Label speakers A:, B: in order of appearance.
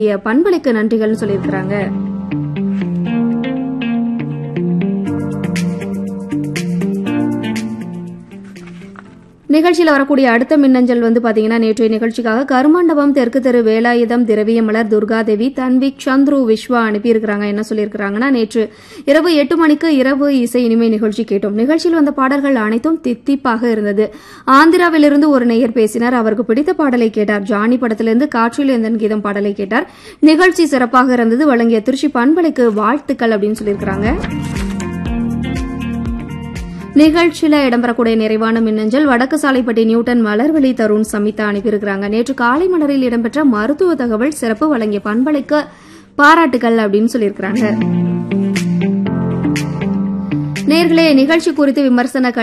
A: பண்பலைக்கு நன்றிகள்னு சொல்லியிருக்கிறாங்க நிகழ்ச்சியில் வரக்கூடிய அடுத்த மின்னஞ்சல் வந்து பாத்தீங்கன்னா நேற்றைய நிகழ்ச்சிக்காக கருமண்டபம் தெற்கு தெரு வேலாயுதம் திரவியமலர் துர்காதேவி தன்விக் சந்துரு விஸ்வா அனுப்பியிருக்கிறாங்க என்ன சொல்லியிருக்கிறாங்கன்னா நேற்று இரவு எட்டு மணிக்கு இரவு இசை இனிமை நிகழ்ச்சி கேட்டோம் நிகழ்ச்சியில் வந்த பாடல்கள் அனைத்தும் தித்திப்பாக இருந்தது ஆந்திராவிலிருந்து ஒரு நேயர் பேசினார் அவருக்கு பிடித்த பாடலை கேட்டார் ஜானி படத்திலிருந்து காற்றில் எந்தன் கீதம் பாடலை கேட்டார் நிகழ்ச்சி சிறப்பாக இருந்தது வழங்கிய திருச்சி பண்பலைக்கு வாழ்த்துக்கள் அப்படின்னு சொல்லியிருக்கிறாங்க நிகழ்ச்சியில இடம்பெறக்கூடிய நிறைவான மின்னஞ்சல் வடக்கு சாலைப்பட்டி நியூட்டன் மலர்வெளி தருண் சமிதா அனுப்பியிருக்கிறாங்க நேற்று காலை மலரில் இடம்பெற்ற மருத்துவ தகவல் சிறப்பு வழங்கிய பண்பலைக்கு பாராட்டுகள் அப்படின்னு சொல்லியிருக்கிறாங்க நேர்களே நிகழ்ச்சி குறித்து விமர்சன